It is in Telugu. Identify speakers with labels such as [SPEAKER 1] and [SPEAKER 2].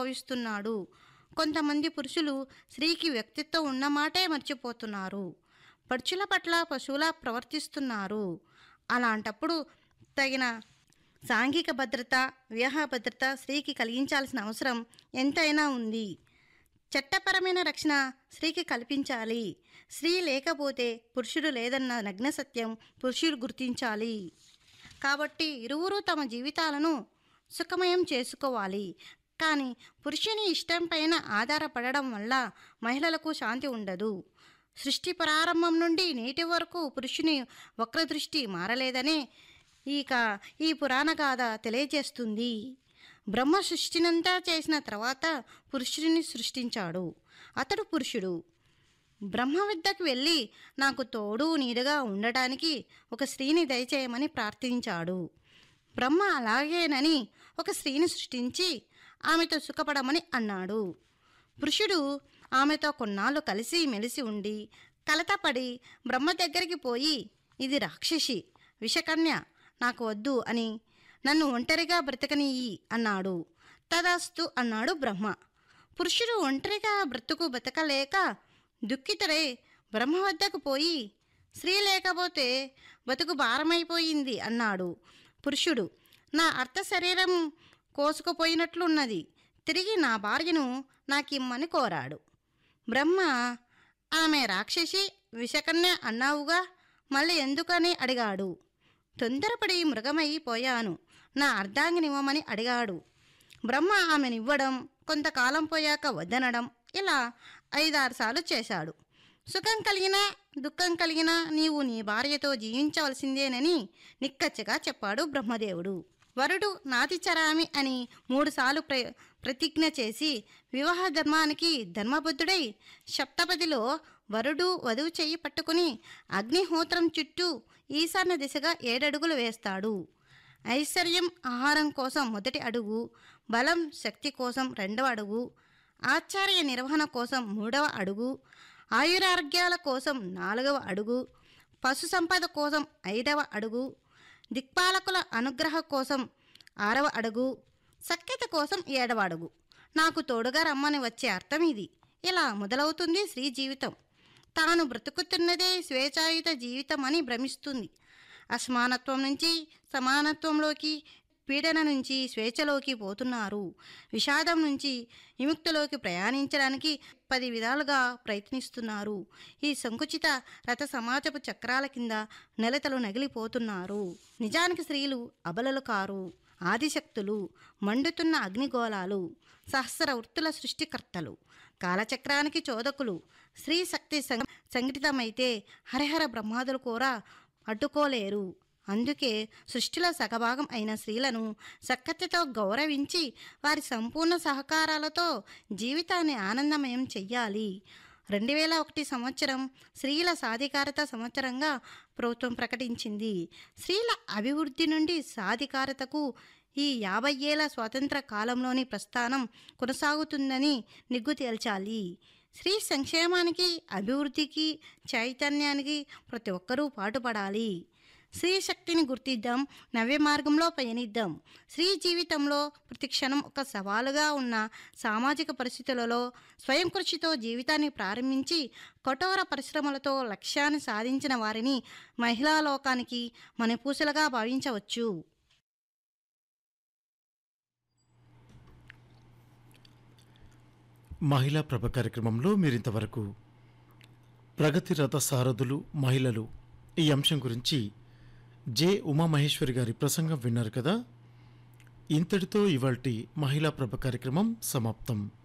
[SPEAKER 1] భావిస్తున్నాడు కొంతమంది పురుషులు స్త్రీకి వ్యక్తిత్వం ఉన్నమాటే మర్చిపోతున్నారు పడుచుల పట్ల పశువులా ప్రవర్తిస్తున్నారు అలాంటప్పుడు తగిన సాంఘిక భద్రత వివాహ భద్రత స్త్రీకి కలిగించాల్సిన అవసరం ఎంతైనా ఉంది చట్టపరమైన రక్షణ స్త్రీకి కల్పించాలి స్త్రీ లేకపోతే పురుషుడు లేదన్న నగ్న సత్యం పురుషుడు గుర్తించాలి కాబట్టి ఇరువురు తమ జీవితాలను సుఖమయం చేసుకోవాలి కానీ పురుషుని ఇష్టం పైన ఆధారపడడం వల్ల మహిళలకు శాంతి ఉండదు సృష్టి ప్రారంభం నుండి నేటి వరకు పురుషుని వక్రదృష్టి మారలేదనే ఇక ఈ పురాణ గాథ తెలియజేస్తుంది బ్రహ్మ సృష్టినంతా చేసిన తర్వాత పురుషుడిని సృష్టించాడు అతడు పురుషుడు బ్రహ్మ విద్యకు వెళ్ళి నాకు తోడు నీడగా ఉండటానికి ఒక స్త్రీని దయచేయమని ప్రార్థించాడు బ్రహ్మ అలాగేనని ఒక స్త్రీని సృష్టించి ఆమెతో సుఖపడమని అన్నాడు పురుషుడు ఆమెతో కొన్నాళ్ళు కలిసి మెలిసి ఉండి కలతపడి బ్రహ్మ దగ్గరికి పోయి ఇది రాక్షసి విషకన్య నాకు వద్దు అని నన్ను ఒంటరిగా బ్రతకనియ్యి అన్నాడు తదాస్తు అన్నాడు బ్రహ్మ పురుషుడు ఒంటరిగా బ్రతుకు బతకలేక దుఃఖితుడై బ్రహ్మ వద్దకు పోయి స్త్రీ లేకపోతే బతుకు భారమైపోయింది అన్నాడు పురుషుడు నా అర్థ శరీరం కోసుకుపోయినట్లున్నది తిరిగి నా భార్యను నాకిమ్మని కోరాడు బ్రహ్మ ఆమె రాక్షసి విషకన్య అన్నావుగా మళ్ళీ ఎందుకని అడిగాడు తొందరపడి మృగమై పోయాను నా అర్ధాంగినివ్వమని అడిగాడు బ్రహ్మ ఆమెనివ్వడం కొంతకాలం పోయాక వద్దనడం ఇలా ఐదారు సార్లు చేశాడు సుఖం కలిగినా దుఃఖం కలిగినా నీవు నీ భార్యతో జీవించవలసిందేనని నిక్కచ్చగా చెప్పాడు బ్రహ్మదేవుడు వరుడు నాతి చరామి అని మూడుసార్లు ప్ర ప్రతిజ్ఞ చేసి వివాహ ధర్మానికి ధర్మబుద్ధుడై సప్తపదిలో వరుడు వధువు చెయ్యి పట్టుకుని అగ్నిహోత్రం చుట్టూ ఈశాన్య దిశగా ఏడడుగులు వేస్తాడు ఐశ్వర్యం ఆహారం కోసం మొదటి అడుగు బలం శక్తి కోసం రెండవ అడుగు ఆచార్య నిర్వహణ కోసం మూడవ అడుగు ఆయురారోగ్యాల కోసం నాలుగవ అడుగు పశు సంపద కోసం ఐదవ అడుగు దిక్పాలకుల అనుగ్రహ కోసం ఆరవ అడుగు సఖ్యత కోసం ఏడవ అడుగు నాకు తోడుగా రమ్మని వచ్చే అర్థం ఇది ఇలా మొదలవుతుంది స్త్రీ జీవితం తాను బ్రతుకుతున్నదే స్వేచ్ఛాయుత జీవితం అని భ్రమిస్తుంది అసమానత్వం నుంచి సమానత్వంలోకి పీడన నుంచి స్వేచ్ఛలోకి పోతున్నారు విషాదం నుంచి విముక్తిలోకి ప్రయాణించడానికి పది విధాలుగా ప్రయత్నిస్తున్నారు ఈ సంకుచిత రథ సమాజపు చక్రాల కింద నెలతలు నగిలిపోతున్నారు నిజానికి స్త్రీలు అబలలు కారు ఆదిశక్తులు మండుతున్న అగ్నిగోళాలు సహస్ర వృత్తుల సృష్టికర్తలు కాలచక్రానికి చోదకులు స్త్రీ శక్తి సం- సంఘటితమైతే హరిహర బ్రహ్మాదులు కూడా అడ్డుకోలేరు అందుకే సృష్టిలో సగభాగం అయిన స్త్రీలను సక్కత్యతో గౌరవించి వారి సంపూర్ణ సహకారాలతో జీవితాన్ని ఆనందమయం చెయ్యాలి రెండు వేల ఒకటి సంవత్సరం స్త్రీల సాధికారత సంవత్సరంగా ప్రభుత్వం ప్రకటించింది స్త్రీల అభివృద్ధి నుండి సాధికారతకు ఈ యాభై ఏళ్ల స్వాతంత్ర కాలంలోని ప్రస్థానం కొనసాగుతుందని నిగ్గు తేల్చాలి స్త్రీ సంక్షేమానికి అభివృద్ధికి చైతన్యానికి ప్రతి ఒక్కరూ పాటుపడాలి స్త్రీ శక్తిని గుర్తిద్దాం నవ్య మార్గంలో పయనిద్దాం స్త్రీ జీవితంలో ప్రతి క్షణం ఒక సవాలుగా ఉన్న సామాజిక పరిస్థితులలో స్వయం కృషితో జీవితాన్ని ప్రారంభించి కఠోర పరిశ్రమలతో లక్ష్యాన్ని సాధించిన వారిని మహిళా లోకానికి మనపూసలుగా భావించవచ్చు
[SPEAKER 2] మహిళా ప్రభ కార్యక్రమంలో మీరింతవరకు ప్రగతి రథ సారథులు మహిళలు ఈ అంశం గురించి జె ఉమామహేశ్వరి గారి ప్రసంగం విన్నారు కదా ఇంతటితో ఇవాల్టి మహిళా ప్రభ కార్యక్రమం సమాప్తం